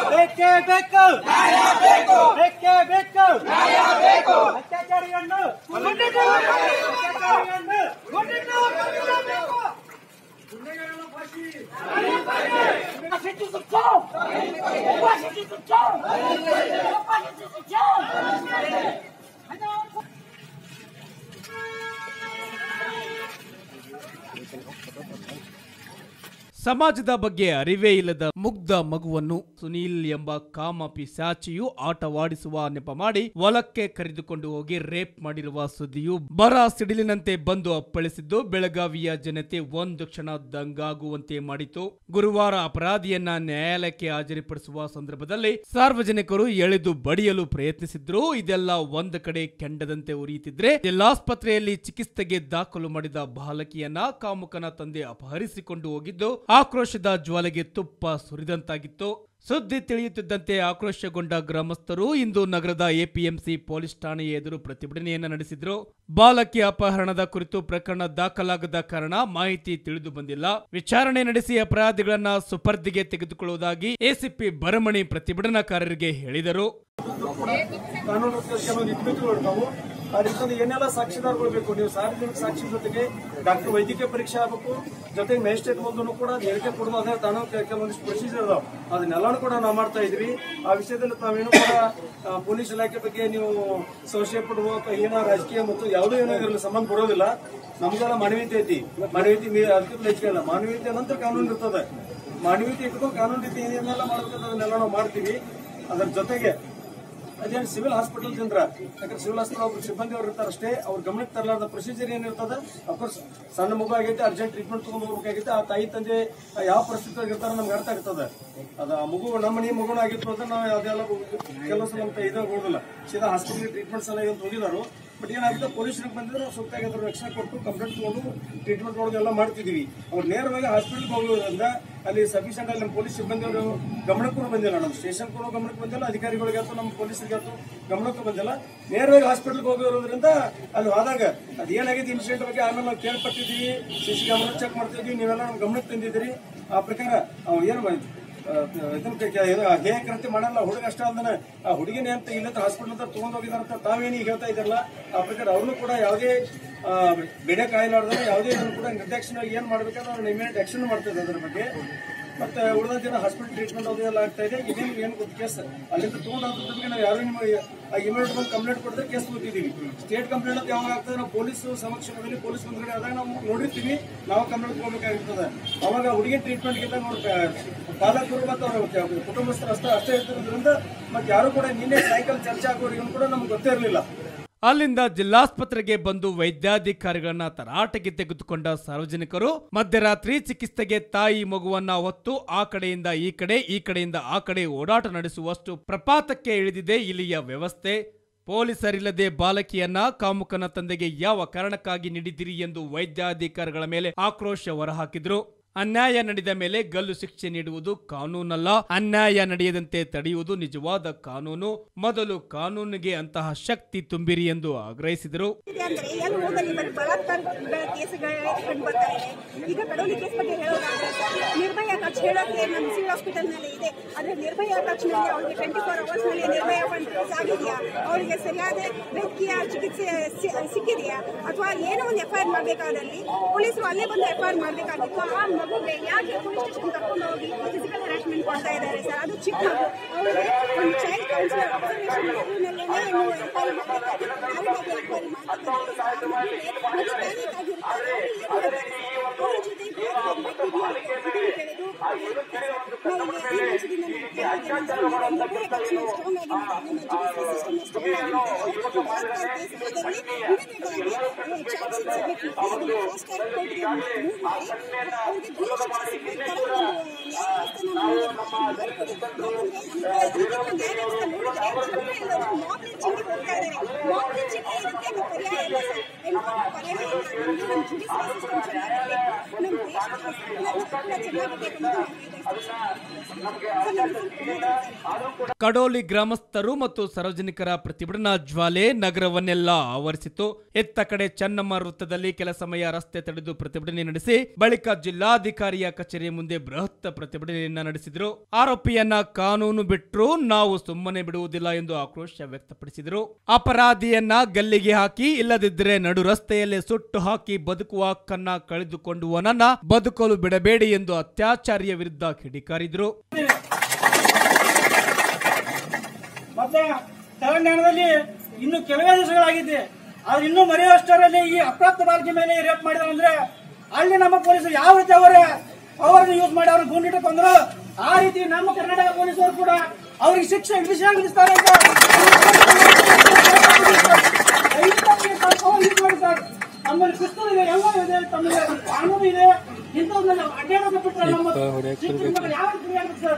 ಬೇಕೇ ಬೇಕು ಬೇಕೇ ಬೇಕು ಅತ್ಯಾಚಾರಿಗಳನ್ನು ಅತ್ಯಾಚಾರಿಗಳನ್ನು ಗುಂಡಗಳನ್ನು ಫಾಶಿ ಸಮಾಜದ ಬಗ್ಗೆ ಅರಿವೇ ಇಲ್ಲದ ಮುಗ್ಧ ಮಗುವನ್ನು ಸುನೀಲ್ ಎಂಬ ಕಾಮ ಪಿಸಾಚಿಯು ಆಟವಾಡಿಸುವ ನೆಪ ಮಾಡಿ ಹೊಲಕ್ಕೆ ಕರೆದುಕೊಂಡು ಹೋಗಿ ರೇಪ್ ಮಾಡಿರುವ ಸುದ್ದಿಯು ಬರ ಸಿಡಿಲಿನಂತೆ ಬಂದು ಅಪ್ಪಳಿಸಿದ್ದು ಬೆಳಗಾವಿಯ ಜನತೆ ಒಂದು ಕ್ಷಣ ದಂಗಾಗುವಂತೆ ಮಾಡಿತು ಗುರುವಾರ ಅಪರಾಧಿಯನ್ನ ನ್ಯಾಯಾಲಯಕ್ಕೆ ಹಾಜರುಪಡಿಸುವ ಸಂದರ್ಭದಲ್ಲಿ ಸಾರ್ವಜನಿಕರು ಎಳೆದು ಬಡಿಯಲು ಪ್ರಯತ್ನಿಸಿದ್ರು ಇದೆಲ್ಲ ಒಂದು ಕಡೆ ಕೆಂಡದಂತೆ ಉರಿಯುತ್ತಿದ್ರೆ ಜಿಲ್ಲಾಸ್ಪತ್ರೆಯಲ್ಲಿ ಚಿಕಿತ್ಸೆಗೆ ದಾಖಲು ಮಾಡಿದ ಬಾಲಕಿಯನ್ನ ಕಾಮುಕನ ತಂದೆ ಅಪಹರಿಸಿಕೊಂಡು ಹೋಗಿದ್ದು ಆಕ್ರೋಶದ ಜ್ವಾಲೆಗೆ ತುಪ್ಪ ಸುರಿದಂತಾಗಿತ್ತು ಸುದ್ದಿ ತಿಳಿಯುತ್ತಿದ್ದಂತೆ ಆಕ್ರೋಶಗೊಂಡ ಗ್ರಾಮಸ್ಥರು ಇಂದು ನಗರದ ಎಪಿಎಂಸಿ ಪೊಲೀಸ್ ಠಾಣೆಯ ಎದುರು ಪ್ರತಿಭಟನೆಯನ್ನ ನಡೆಸಿದ್ರು ಬಾಲಕಿ ಅಪಹರಣದ ಕುರಿತು ಪ್ರಕರಣ ದಾಖಲಾಗದ ಕಾರಣ ಮಾಹಿತಿ ತಿಳಿದು ಬಂದಿಲ್ಲ ವಿಚಾರಣೆ ನಡೆಸಿ ಅಪರಾಧಿಗಳನ್ನ ಸುಪರ್ದಿಗೆ ತೆಗೆದುಕೊಳ್ಳುವುದಾಗಿ ಎಸಿಪಿ ಭರಮಣಿ ಪ್ರತಿಭಟನಾಕಾರರಿಗೆ ಹೇಳಿದರು ಕಾನೂನು ಕೆಲವೊಂದು ಇಟ್ಬಿಟ್ಟು ನಾವು ಆ ರೀತಿ ಏನೆಲ್ಲ ಸಾಕ್ಷಿದಾರಗಳು ಬೇಕು ನೀವು ಸಾರ್ವಜನಿಕ ಸಾಕ್ಷಿ ಜೊತೆಗೆ ಡಾಕ್ಟರ್ ವೈದ್ಯಕೀಯ ಪರೀಕ್ಷೆ ಆಗಬೇಕು ಜೊತೆಗೆ ಮ್ಯಾಜಿಸ್ಟ್ರೇಟ್ ಮುಂದೂ ಕೂಡ ಅದ್ ಹೇಳಿಕೆ ಕೊಡೋದು ಅದೇ ತಾನು ಕೆ- ಕೆಲವೊಂದಿಷ್ಟು ಪ್ರೊಸೀಜರ್ ಅದಾವ ಅದನ್ನೆಲ್ಲಾನು ಕೂಡ ನಾವು ಮಾಡ್ತಾ ಇದ್ವಿ ಆ ವಿಷಯದಲ್ಲಿ ತಾವೇನು ಕೂಡ ಆ, ಪೊಲೀಸ್ ಇಲಾಖೆ ಬಗ್ಗೆ ನೀವು ಸಂಶಯ ಪಡುವ ಅಥವಾ ಏನೋ ರಾಜಕೀಯ ಮತ್ತು ಯಾವುದೋ ಏನೋ ಇದರಲ್ಲಿ ಸಂಬಂಧ ಕೊಡೋದಿಲ್ಲ ನಮ್ಗೆಲ್ಲ ಮಾನವೀಯತೆ ಐತಿ ಮಾನವೀಯತೆ ಮೀ- ಅದಕ್ಕಿಂತ ಹೆಚ್ಚಿಗೆ ಅಲ್ಲ ಮಾನವೀಯತೆ ನಂತರ ಕಾನೂನು ಇರ್ತದೆ ಮಾನವೀಯತೆ ಇಟ್ಕೊಂಡು ಕಾನೂನು ರೀತಿ ಏನೆಲ್ಲ ಮಾಡ್ಬೇಕು ಅದನ್ನೆಲ್ಲ ನಾವು ಮಾಡ್ತೀವಿ ಅದರ ಜೊತೆಗೆ ಅದೇನು ಸಿವಿಲ್ ಹಾಸ್ಪಿಟಲ್ ಜನರ ಯಾಕಂದ್ರೆ ಸಿವಿಲ್ ಹಾಸ್ಪಿಟಲ್ ಒಬ್ರು ಸಿಬ್ಬಂದಿ ಅವ್ರು ಇರ್ತಾರೆ ಅಷ್ಟೇ ಅವ್ರ ಗಮನಕ್ಕೆ ತರಲಾರ್ದ ಪ್ರೊಸೀಜರ್ ಏನಿರ್ತದೆ ಅಫ್ಕೋರ್ಸ್ ಸಣ್ಣ ಮಗು ಆಗೈತೆ ಅರ್ಜೆಂಟ್ ಟ್ರೀಟ್ಮೆಂಟ್ ತಗೊಂಡು ಹೋಗ್ಬೇಕಾಗೈತೆ ಆ ತಾಯಿ ತಂದೆ ಆ ಯಾವ ಪರಿಸ್ಥಿತಿ ಇರ್ತಾರೆ ನಮ್ಗೆ ಅರ್ಥ ಆಗ್ತದೆ ಅದ ಆ ಮಗು ನಮ್ಮ ಮನೆ ಮಗುನ ಆಗಿತ್ತು ಅಂದ್ರೆ ನಾವು ಅದೆಲ್ಲ ಕೆಲವು ಸಲ ನಮ್ಮ ಇದು ಹೋಗೋದಿಲ್ಲ ಸೀದಾ ಹಾಸ್ಪಿಟಲ್ ಟ್ರೀಟ್ಮೆಂಟ್ಸ್ ಎಲ್ಲ ಏನು ಹೋಗಿದಾರು ಬಟ್ ಏನಾಗುತ್ತೆ ಪೊಲೀಸರಿಗೆ ಬಂದಿದ್ರೆ ಸೂಕ್ತ ಅದ್ರ ರಕ್ಷಣೆ ಕೊಟ್ಟು ಕಂಪ್ಲೇಂಟ್ ತಗೊಂಡು ಟ್ರೀಟ್ಮೆಂಟ್ ಮಾಡೋದು ಎಲ್ಲ ಮಾಡ್ತಿದೀವಿ ಅವ್ರು ನೇರವಾಗಿ ಹಾಸ್ಪಿಟಲ್ಗೆ ಹೋಗೋದ್ರಿಂದ ಅಲ್ಲಿ ಸಫಿಷಿಯಂಟ್ ಅಲ್ಲಿ ನಮ್ಮ ಪೊಲೀಸ್ ಸಿಬ್ಬಂದಿಯವರು ಗಮನಕ್ಕೂ ಬಂದಿಲ್ಲ ನಮ್ಮ ಸ್ಟೇಷನ್ ಕೂಡ ಗಮನಕ್ಕೆ ಬಂದಿಲ್ಲ ಅಧಿಕಾರಿಗಳಿಗೆ ಆಯ್ತು ನಮ್ಮ ಪೊಲೀಸರಿಗೆ ಆಯ್ತು ಗಮನಕ್ಕೂ ಬಂದಿಲ್ಲ ನೇರವಾಗಿ ಹಾಸ್ಪಿಟಲ್ಗೆ ಹೋಗಿರೋದ್ರಿಂದ ಅಲ್ಲಿ ಹೋದಾಗ ಅದು ಏನಾಗಿದೆ ಇನ್ಸಿಡೆಂಟ್ ಬಗ್ಗೆ ಆಮೇಲೆ ನಾವು ಕೇಳ್ಪಟ್ಟಿದ್ದೀವಿ ಸಿ ಸಿ ಗಮನ ಚೆಕ್ ಮಾಡ್ತಿದ್ವಿ ನೀವೆಲ್ಲ ನಮ್ಮ ಗಮನಕ್ಕೆ ತಂದಿದ್ದೀರಿ ಆ ಪ್ರಕಾರ ಅವ್ನು ಏನು ಮಾಡಿದ್ವಿ ಇದನ್ನ ಹೇಯ ಕೃತ್ಯ ಮಾಡಲ್ಲ ಹುಡುಗ ಅಷ್ಟ ಅಂದನ ಆ ಹುಡುಗಿನೇ ಅಂತ ಇಲ್ಲದ ಹಾಸ್ಪಿಟಲ್ ಅಂತ ತಗೊಂಡ್ ಹೋಗಿದಾರಂತ ತಾವೇನು ಈಗ ಹೇಳ್ತಾ ಇದ್ರಲ್ಲ ಆ ಪ್ರಕಾರ ಅವ್ರನ್ನು ಕೂಡ ಯಾವುದೇ ಆ, ಬೆಡೆ ಕಾಯಲಾರ್ದ್ರೆ ಯಾವುದೇ ಇದನ್ನು ಕೂಡ ನಿರ್ದಾಕ್ಷಿಣ್ಯವಾಗಿ ಏನ್ ಮಾಡ್ಬೇಕಾದ್ರೆ ಅವ್ರನ್ನ ಇಮಿಡಿಯೇಟ್ ಆಕ್ಷನ್ ಮಾಡ್ತಿದ್ದೆ ಅದ್ರ ಬಗ್ಗೆ ಮತ್ತೆ ಉಳಿದ ದಿನ ಹಾಸ್ಪಿಟಲ್ ಟ್ರೀಟ್ಮೆಂಟ್ ಅದು ಎಲ್ಲ ಆಗ್ತಾ ಇದೆ ಇದೇನು ಏನು ಗೊತ್ತು ಕೇಸ್ ಅಲ್ಲಿಂದ ತಗೊಂಡು ಹೋದ ಬಗ್ಗೆ ನಾವು ಯಾರು ನಿಮ್ಮ ಇಮಿಡಿಯೇಟ್ ಬಂದು ಕಂಪ್ಲೇಂಟ್ ಕೊಡಿದ್ರೆ ಕೇಸ್ ಕೂತಿದ್ದೀವಿ ಸ್ಟೇಟ್ ಕಂಪ್ಲೇಂಟ್ ಅಂತ ಯಾವಾಗ ಆಗ್ತದೆ ನಾವು ಪೊಲೀಸ್ ಸಮಕ್ಷಮದಲ್ಲಿ ಪೊಲೀಸ್ ಮುಂದ್ಗಡೆ ಆದಾಗ ನಾವು ನೋಡಿರ್ತೀವಿ ನಾವು ಕಂಪ್ಲೇಂಟ್ ಕೊಡ್ಬೇಕಾಗಿರ್ತದೆ ಅವಾಗ ಹುಡುಗಿ ಟ್ರೀಟ್ಮೆಂಟ್ ಗಿಂತ ನೋಡಿ ಪಾಲಕರು ಮತ್ತು ಅವ್ರ ಕುಟುಂಬಸ್ಥರು ಅಷ್ಟೇ ಅಷ್ಟೇ ಇರ್ತಿರೋದ್ರಿಂದ ಮತ್ತೆ ಯಾರು ಕೂಡ ನಿನ್ನೆ ಸಾಯಂಕಾಲ ಚರ್ಚೆ ಆಗೋರಿಗೆ ಕೂಡ ನಮ್ಗೆ ಗೊತ್ತೇ ಇರಲಿಲ್ಲ ಅಲ್ಲಿಂದ ಜಿಲ್ಲಾಸ್ಪತ್ರೆಗೆ ಬಂದು ವೈದ್ಯಾಧಿಕಾರಿಗಳನ್ನ ತರಾಟೆಗೆ ತೆಗೆದುಕೊಂಡ ಸಾರ್ವಜನಿಕರು ಮಧ್ಯರಾತ್ರಿ ಚಿಕಿತ್ಸೆಗೆ ತಾಯಿ ಮಗುವನ್ನ ಹೊತ್ತು ಆ ಕಡೆಯಿಂದ ಈ ಕಡೆ ಈ ಕಡೆಯಿಂದ ಆ ಕಡೆ ಓಡಾಟ ನಡೆಸುವಷ್ಟು ಪ್ರಪಾತಕ್ಕೆ ಇಳಿದಿದೆ ಇಲ್ಲಿಯ ವ್ಯವಸ್ಥೆ ಪೊಲೀಸರಿಲ್ಲದೆ ಬಾಲಕಿಯನ್ನ ಕಾಮುಕನ ತಂದೆಗೆ ಯಾವ ಕಾರಣಕ್ಕಾಗಿ ನೀಡಿದಿರಿ ಎಂದು ವೈದ್ಯಾಧಿಕಾರಿಗಳ ಮೇಲೆ ಆಕ್ರೋಶ ಹೊರಹಾಕಿದ್ರು ಅನ್ಯಾಯ ನಡೆದ ಮೇಲೆ ಗಲ್ಲು ಶಿಕ್ಷೆ ನೀಡುವುದು ಕಾನೂನಲ್ಲ ಅನ್ಯಾಯ ನಡೆಯದಂತೆ ತಡೆಯುವುದು ನಿಜವಾದ ಕಾನೂನು ಮೊದಲು ಕಾನೂನಿಗೆ ಅಂತಹ ಶಕ್ತಿ ತುಂಬಿರಿ ಎಂದು ಆಗ್ರಹಿಸಿದರು ಇದೆ ಅಂದ್ರೆ ಎಲ್ಲಿ ಹೋದಲ್ಲಿ ಬರೀ ಬಲಾತ್ಕಾರ ಕೇಸ್ಗಳೇ ಕಂಡು ಬರ್ತಾ ಇದೆ ಈಗ ಕಡೋಲಿ ಕೇಸ್ ಬಗ್ಗೆ ಹೇಳೋದಾದ್ರೆ ನಿರ್ಭಯ ಕಚ್ ಹೇಳೋಕೆ ನಮ್ಮ ಸಿವಿಲ್ ಹಾಸ್ಪಿಟಲ್ ನಲ್ಲಿ ಇದೆ ಆದ್ರೆ ನಿರ್ಭಯ ಕಚ್ ನಲ್ಲಿ ಅವರಿಗೆ ಟ್ವೆಂಟಿ ಫೋರ್ ಅವರ್ಸ್ ನಲ್ಲಿ ನಿರ್ಭಯ ಫಂಡ್ ರಿಲೀಸ್ ಆಗಿದೆಯಾ ಅವರಿಗೆ ಸರಿಯಾದ ವೈದ್ಯಕೀಯ ಚಿಕಿತ್ಸೆ ಸಿ- ಸಿಕ್ಕಿದೆಯಾ ಅಥವಾ ಏನೋ ಒಂದು ಎಫ್ ಐ ಆರ್ ಮಾಡಬೇಕಾದಲ್ಲಿ ಪೊಲೀಸರು ಅಲ್ಲೇ ಬಂದು ಎಫ್ ಐ ಆರ್ ಮಾಡಬೇಕಾಗಿತ್ತು ಆ ಮಗುಗೆ ಯಾಕೆ ಪೊಲೀಸ್ ಸ್ಟೇಷನ್ ಕರ್ಕೊಂಡು ಹೋಗಿ ಫಿಸಿಕಲ್ ಹರಾಸ್ಮೆಂಟ್ ಮಾಡ್ತಾ ಇದ್ದಾರೆ ಸರ್ ಅದು ಚಿಕ್ಕ ಮಗು ಅವರಿಗೆ ಒಂದು ಚೈಲ್ಡ್ ಕೌನ್ಸಿಲರ್ ಅಬ್ಸರ್ವೇಷನ್ ನಲ್ಲೇ ನೀವು ಎನ್ಕ್ವೈರಿ ಮಾಡಬೇಕಾಗಿತ್ತು ಯಾರ ಬಗ್ಗೆ ಎನ್ಕ್ವೈರಿ ಮಾಡ್ತಿದ್ದಾರೆ ಸರ್ ಆ ಮಗುಗೆ ಮಗು ಪ್ಯಾನಿಕ್ ಆಗಿರ್ತಾರೆ ಅವ್ರ ಜೊತೆ ಪರ್ಯಾಯ ಇಲ್ಲ ಸರ್ ಪರ್ಯಾಯ ಇಲ್ಲ ನಮ್ಗೆ ನಮ್ಮ ಜುಡಿಷಿಯಲ್ ಸಿಸ್ಟಮ್ ಚೆನ್ನಾಗಿರ್ಬೇಕು ನಮ್ಮ ದೇಶದ ಚೆನ್ನಾಗಿದೆ ಕಡೋಲಿ ಗ್ರಾಮಸ್ಥರು ಮತ್ತು ಸಾರ್ವಜನಿಕರ ಪ್ರತಿಭಟನಾ ಜ್ವಾಲೆ ನಗರವನ್ನೆಲ್ಲ ಆವರಿಸಿತು ಎತ್ತ ಕಡೆ ಚೆನ್ನಮ್ಮ ವೃತ್ತದಲ್ಲಿ ಕೆಲ ಸಮಯ ರಸ್ತೆ ತಡೆದು ಪ್ರತಿಭಟನೆ ನಡೆಸಿ ಬಳಿಕ ಜಿಲ್ಲಾಧಿಕಾರಿಯ ಕಚೇರಿ ಮುಂದೆ ಬೃಹತ್ ಪ್ರತಿಭಟನೆಯನ್ನ ನಡೆಸಿದರು ಆರೋಪಿಯನ್ನ ಕಾನೂನು ಬಿಟ್ಟರು ನಾವು ಸುಮ್ಮನೆ ಬಿಡುವುದಿಲ್ಲ ಎಂದು ಆಕ್ರೋಶ ವ್ಯಕ್ತಪಡಿಸಿದರು ಅಪರಾಧಿಯನ್ನ ಗಲ್ಲಿಗೆ ಹಾಕಿ ಇಲ್ಲದಿದ್ದರೆ ನಡು ರಸ್ತೆಯಲ್ಲೇ ಸುಟ್ಟು ಹಾಕಿ ಬದುಕುವ ಹಕ್ಕನ್ನ ಕಳೆದುಕೊಂಡುವನನ್ನ ಬದುಕಲು ಬಿಡಬೇಡಿ ಎಂದು ಅತ್ಯಾಚಾರಿಯ ವಿರುದ್ಧ ಕಿಡಿಕಾರಿದ್ರು ಮತ್ತೆ ತೆಲಂಗಾಣದಲ್ಲಿ ಇನ್ನು ಕೆಲವೇ ದಿವಸಗಳಾಗಿದೆ ಆದ್ರೆ ಇನ್ನೂ ಮರೆಯುವಷ್ಟರಲ್ಲಿ ಈ ಅಪ್ರಾಪ್ತ ಬಾಲಕಿ ಮೇಲೆ ರೇಪ್ ಮಾಡಿದ್ರು ಅಂದ್ರೆ ಅಲ್ಲಿ ನಮ್ಮ ಪೊಲೀಸರು ಯಾವ ರೀತಿ ಅವರ ಅವರನ್ನು ಯೂಸ್ ಮಾಡಿ ಅವ್ರನ್ನ ಗೂಂಡಿಟ್ಟು ಕೊಂದ್ರು ಆ ರೀತಿ ನಮ್ಮ ಕರ್ನಾಟಕ ಪೊಲೀಸರು ಕೂಡ ಅವ್ರಿಗೆ ಶಿಕ್ಷೆ ವಿಷಯ ವಿಧಿಸ್ತಾರೆ ಅಂತ ದಯವಿಟ್ಟು ತಾವು ಯೂಸ್ ಮಾಡಿ ಸರ್ ನಮ್ಮಲ್ಲಿ ಪುಸ್ತಕ ಇದೆ ಎಲ್ಲ ಇದೆ ತಮ್ಮಲ್ಲಿ ಕಾನೂನು ಇದೆ ಇಂಥವ್ರನ್ನ ಅಡ್ಡಾಡೋದು ಬಿಟ್ಟರೆ ನಮ್ಮ ಶಿಕ್ಷಣ ಮಕ್ಕಳು ಯಾವ ರೀತಿ ಆಗ್ಬೇಕು ಸರ್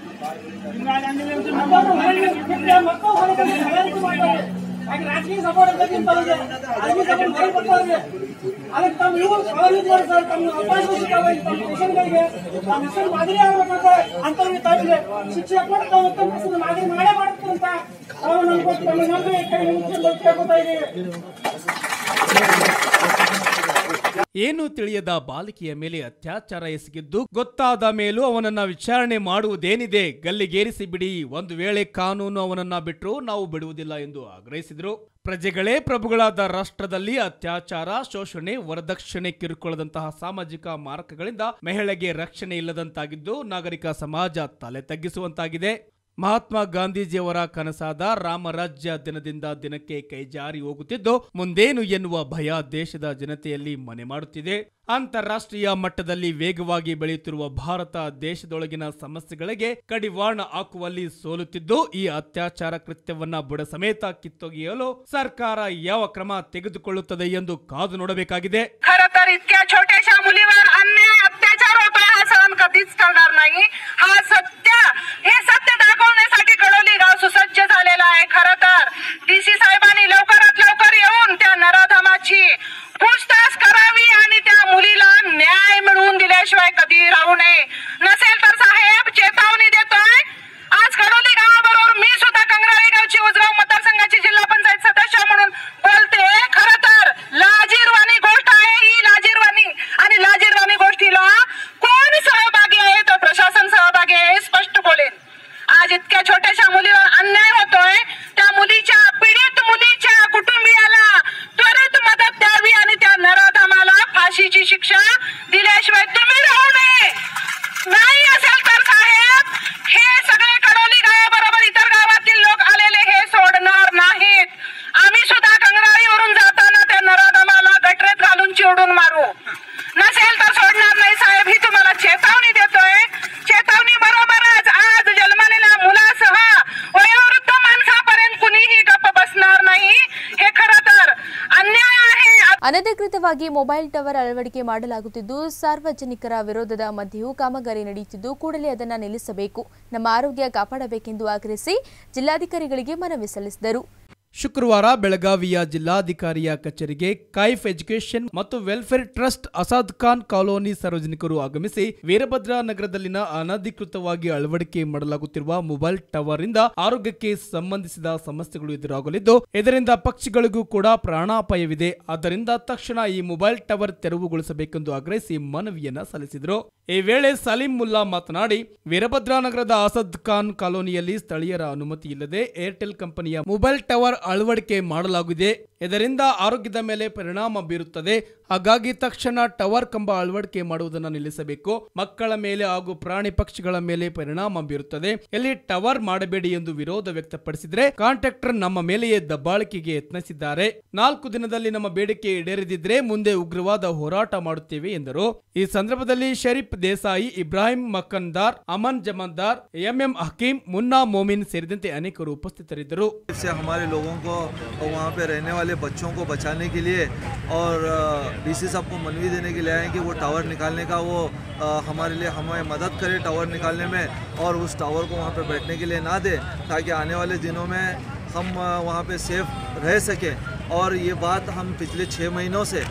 ರಾಜಕೀಯ ಸಪೋರ್ಟ್ ರಾಜಕೀಯ ಸಪೋರ್ಟ್ ಬರೀ ಬರ್ತಾರೆ ಅದಕ್ಕೆ ತಮ್ಮ ಇವರು ಅವ್ರು ಮಾಡಿ ಸರ್ ತಮ್ಮ ಅಪಾಯಿಂಟ್ಮೆಂಟ್ ತಮ್ಮ ಮಿಷನ್ಗಳಿಗೆ ತಮ್ಮ ಮಿಷನ್ ಮಾದರಿ ಆಗ್ಬೇಕಂತ ಅಂತವ್ರಿಗೆ ತಾವಿದೆ ಶಿಕ್ಷೆ ಕೊಟ್ಟು ತಾವು ಉತ್ತಮ ಪ್ರಸ್ತುತ ಮಾದರಿ ಮಾಡೇ ಮಾಡುತ್ತೆ ಅಂತ ನಾವು ನಮ್ಮ ತಮ್ಮ ನಂಬಿ ಕೈ ಮುಗಿದು ಕೇಳ್ಕೊತಾ ಇದ್ದೀವಿ ಏನು ತಿಳಿಯದ ಬಾಲಿಕೆಯ ಮೇಲೆ ಅತ್ಯಾಚಾರ ಎಸಗಿದ್ದು ಗೊತ್ತಾದ ಮೇಲೂ ಅವನನ್ನ ವಿಚಾರಣೆ ಮಾಡುವುದೇನಿದೆ ಗಲ್ಲಿಗೇರಿಸಿ ಬಿಡಿ ಒಂದು ವೇಳೆ ಕಾನೂನು ಅವನನ್ನ ಬಿಟ್ಟರು ನಾವು ಬಿಡುವುದಿಲ್ಲ ಎಂದು ಆಗ್ರಹಿಸಿದರು ಪ್ರಜೆಗಳೇ ಪ್ರಭುಗಳಾದ ರಾಷ್ಟ್ರದಲ್ಲಿ ಅತ್ಯಾಚಾರ ಶೋಷಣೆ ವರದಕ್ಷಿಣೆ ಕಿರುಕುಳದಂತಹ ಸಾಮಾಜಿಕ ಮಾರಕಗಳಿಂದ ಮಹಿಳೆಗೆ ರಕ್ಷಣೆ ಇಲ್ಲದಂತಾಗಿದ್ದು ನಾಗರಿಕ ಸಮಾಜ ತಲೆ ತಗ್ಗಿಸುವಂತಾಗಿದೆ ಮಹಾತ್ಮ ಗಾಂಧೀಜಿಯವರ ಕನಸಾದ ರಾಮರಾಜ್ಯ ದಿನದಿಂದ ದಿನಕ್ಕೆ ಕೈಜಾರಿ ಹೋಗುತ್ತಿದ್ದು ಮುಂದೇನು ಎನ್ನುವ ಭಯ ದೇಶದ ಜನತೆಯಲ್ಲಿ ಮನೆ ಮಾಡುತ್ತಿದೆ ಅಂತಾರಾಷ್ಟ್ರೀಯ ಮಟ್ಟದಲ್ಲಿ ವೇಗವಾಗಿ ಬೆಳೆಯುತ್ತಿರುವ ಭಾರತ ದೇಶದೊಳಗಿನ ಸಮಸ್ಯೆಗಳಿಗೆ ಕಡಿವಾಣ ಹಾಕುವಲ್ಲಿ ಸೋಲುತ್ತಿದ್ದು ಈ ಅತ್ಯಾಚಾರ ಕೃತ್ಯವನ್ನ ಬುಡ ಸಮೇತ ಕಿತ್ತೊಗೆಯಲು ಸರ್ಕಾರ ಯಾವ ಕ್ರಮ ತೆಗೆದುಕೊಳ್ಳುತ್ತದೆ ಎಂದು ಕಾದು ನೋಡಬೇಕಾಗಿದೆ खर तर इतक्या छोट्याशा मुलीवर अन्याय अत्याचार होतोय हा सहन कधीच करणार नाही हा सत्य हे सत्य दाखवण्यासाठी कडोली गाव सुसज्ज झालेला आहे खर तर डीसी साहेबांनी लवकरात लवकर येऊन त्या नराधमाची पूछताछ करावी आणि त्या मुलीला न्याय मिळवून दिल्याशिवाय कधी राहू नये नसेल तर साहेब चेतावणी देतोय आज कडोली गावाबरोबर मी सुद्धा कंगराळे गावची उजगाव मतदारसंघाची जिल्हा पंचायत सदस्य म्हणून बोलते खर तर लाजीरवाणी गोष्ट आहे ही लाजीरवाणी आणि लाजीरवाणी गोष्टीला कोण सहभागी आहे तर प्रशासन सहभागी आहे हे स्पष्ट बोलेन आज इतक्या छोट्याशा मुलीवर अन्याय होतोय त्या मुलीच्या पीडित मुलीच्या कुटुंबियाला त्वरित मदत द्यावी आणि त्या नराधमाला फाशीची शिक्षा दिल्याशिवाय तुम्ही राहू नये नाही असेल तर साहेब हे सगळे कडोली गावाबरोबर इतर गावातील लोक आलेले हे सोडणार नाहीत आम्ही सुद्धा कंगराळीवरून जाताना त्या नराधमाला गटरेत घालून चिरडून मारू नसेल तर सोडणार नाही साहेब ही तुम्हाला चेतावणी देतोय चेतावणी बरोबरच आज जन्मलेल्या मुलासह वयोवृद्ध माणसापर्यंत कुणीही गप्प बसणार नाही हे खरं तर अन्याय आहे ಅನಧಿಕೃತವಾಗಿ ಮೊಬೈಲ್ ಟವರ್ ಅಳವಡಿಕೆ ಮಾಡಲಾಗುತ್ತಿದ್ದು ಸಾರ್ವಜನಿಕರ ವಿರೋಧದ ಮಧ್ಯೆಯೂ ಕಾಮಗಾರಿ ನಡೆಯುತ್ತಿದ್ದು ಕೂಡಲೇ ಅದನ್ನು ನಿಲ್ಲಿಸಬೇಕು ನಮ್ಮ ಆರೋಗ್ಯ ಕಾಪಾಡಬೇಕೆಂದು ಆಗ್ರಹಿಸಿ ಜಿಲ್ಲಾಧಿಕಾರಿಗಳಿಗೆ ಮನವಿ ಸಲ್ಲಿಸಿದರು ಶುಕ್ರವಾರ ಬೆಳಗಾವಿಯ ಜಿಲ್ಲಾಧಿಕಾರಿಯ ಕಚೇರಿಗೆ ಕೈಫ್ ಎಜುಕೇಷನ್ ಮತ್ತು welfare trust Asad Khan colony ಸಾರ್ವಜನಿಕರು ಆಗಮಿಸಿ ವೀರಭದ್ರ ನಗರದಲ್ಲಿನ ಅನಧಿಕೃತವಾಗಿ ಅಳವಡಿಕೆ ಮಾಡಲಾಗುತ್ತಿರುವ ಮೊಬೈಲ್ ಟವರ್ ಇಂದ ಆರೋಗ್ಯಕ್ಕೆ ಸಂಬಂಧಿಸಿದ ಸಮಸ್ಯೆಗಳು ಎದುರಾಗಲಿದ್ದು ಇದರಿಂದ ಪಕ್ಷಿಗಳಿಗೂ ಕೂಡ ಪ್ರಾಣಾಪಾಯವಿದೆ ಆದ್ದರಿಂದ ತಕ್ಷಣ ಈ ಮೊಬೈಲ್ ಟವರ್ ತೆರವುಗೊಳಿಸಬೇಕೆಂದು ಆಗ್ರಹಿಸಿ ಮನವಿಯನ್ನ ಸಲ್ಲಿಸಿದರು ಈ ವೇಳೆ ಸಲೀಂ ಮುಲ್ಲಾ ಮಾತನಾಡಿ ವೀರಭದ್ರ ನಗರದ ಅಸದ್ ಖಾನ್ ಕಾಲೋನಿಯಲ್ಲಿ ಸ್ಥಳೀಯರ ಅನುಮತಿ ಇಲ್ಲದೆ ಏರ್ಟೆಲ್ ಕಂಪನಿಯ ಮೊಬೈಲ್ ಟವರ್ ಅಳವಡಿಕೆ ಮಾಡಲಾಗಿದೆ ಇದರಿಂದ ಆರೋಗ್ಯದ ಮೇಲೆ ಪರಿಣಾಮ ಬೀರುತ್ತದೆ ಹಾಗಾಗಿ ತಕ್ಷಣ ಟವರ್ ಕಂಬ ಅಳವಡಿಕೆ ಮಾಡುವುದನ್ನು ನಿಲ್ಲಿಸಬೇಕು ಮಕ್ಕಳ ಮೇಲೆ ಹಾಗೂ ಪ್ರಾಣಿ ಪಕ್ಷಿಗಳ ಮೇಲೆ ಪರಿಣಾಮ ಬೀರುತ್ತದೆ ಇಲ್ಲಿ ಟವರ್ ಮಾಡಬೇಡಿ ಎಂದು ವಿರೋಧ ವ್ಯಕ್ತಪಡಿಸಿದ್ರೆ ಕಾಂಟ್ರಾಕ್ಟರ್ ನಮ್ಮ ಮೇಲೆಯೇ ದಬ್ಬಾಳಿಕೆಗೆ ಯತ್ನಿಸಿದ್ದಾರೆ ನಾಲ್ಕು ದಿನದಲ್ಲಿ ನಮ್ಮ ಬೇಡಿಕೆ ಈಡೇರದಿದ್ರೆ ಮುಂದೆ ಉಗ್ರವಾದ ಹೋರಾಟ ಮಾಡುತ್ತೇವೆ ಎಂದರು ಈ ಸಂದರ್ಭದಲ್ಲಿ ಶರೀಫ್ ದೇಸಾಯಿ ಇಬ್ರಾಹಿಂ ಮಕ್ಕಂದಾರ್ ಅಮನ್ ಜಮಾನ್ದಾರ್ ಎಂಎಂ ಹಕೀಂ ಮುನ್ನಾ ಮೋಮಿನ್ ಸೇರಿದಂತೆ ಅನೇಕರು ಉಪಸ್ಥಿತರಿದ್ದರು से हमारे लोगों को और वहाँ पे रहने वाले बच्चों को बचाने के लिए और डीसी साहब को मनवी देने के लिए आए हैं कि वो टावर निकालने का वो अ, हमारे लिए हमें मदद करे टावर निकालने में और उस टावर को वहाँ पे बैठने के लिए ना दे ताकि आने वाले दिनों में हम अ, वहाँ पे सेफ रह सकें और ये बात हम पिछले छः महीनों से अ,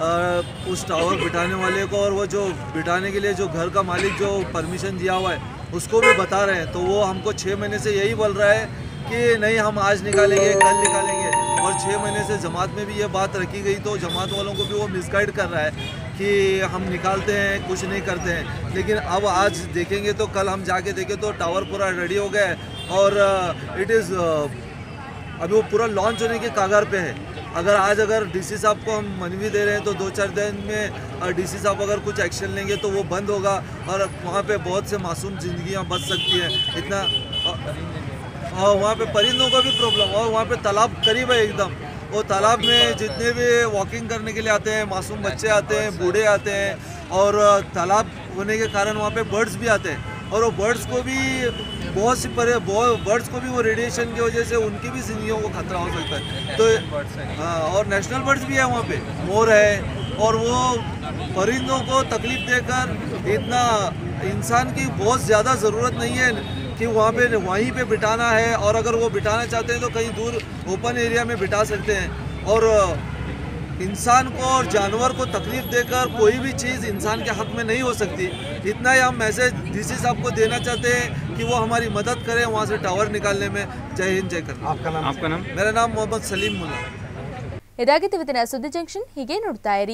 अ, उस टावर बिठाने वाले को और वो जो बिठाने के लिए जो घर का मालिक जो परमिशन दिया हुआ है उसको भी बता रहे हैं तो वो हमको छः महीने से यही बोल रहा है कि नहीं हम आज निकालेंगे कल निकालेंगे और छः महीने से जमात में भी ये बात रखी गई तो जमात वालों को भी वो मिसगाइड कर रहा है कि हम निकालते हैं कुछ नहीं करते हैं लेकिन अब आज देखेंगे तो कल हम जाके देखें तो टावर पूरा रेडी हो गया है और इट इज़ अभी वो पूरा लॉन्च होने के कागार पे है अगर आज अगर डीसी साहब को हम मनवी दे रहे हैं तो दो चार दिन में डीसी साहब अगर कुछ एक्शन लेंगे तो वो बंद होगा और वहाँ पे बहुत से मासूम जिंदगियाँ बच सकती हैं इतना और वहाँ पे परिंदों का भी प्रॉब्लम और वहाँ पे तालाब करीब है एकदम वो तालाब में जितने भी वॉकिंग करने के लिए आते हैं मासूम बच्चे आते हैं बूढ़े आते हैं और तालाब होने के कारण वहाँ पे बर्ड्स भी आते हैं और वो बर्ड्स को भी बहुत सी परे बर्ड्स को भी वो रेडिएशन की वजह से उनकी भी जिंदगियों को खतरा हो सकता है तो हाँ और नेशनल बर्ड्स भी है वहाँ पे मोर है और वो परिंदों को तकलीफ देकर इतना इंसान की बहुत ज़्यादा ज़रूरत नहीं है कि वहाँ पे वहीं पे बिठाना है और अगर वो बिठाना चाहते हैं तो कहीं दूर ओपन एरिया में बिठा सकते हैं और इंसान को और जानवर को तकलीफ देकर कोई भी चीज़ इंसान के हक में नहीं हो सकती इतना ही हम मैसेज डीसी साहब को देना चाहते हैं कि वो हमारी मदद करें वहाँ से टावर निकालने में जय हिंद जय कर आपका नाम आपका नाम मेरा नाम मोहम्मद सलीम मुल्ला ಇದಾಗಿತ್ತು ಇವತ್ತಿನ ಸುದ್ದಿ ಜಂಕ್ಷನ್ ಹೀಗೆ ನೋಡ್ತಾ ಇರಿ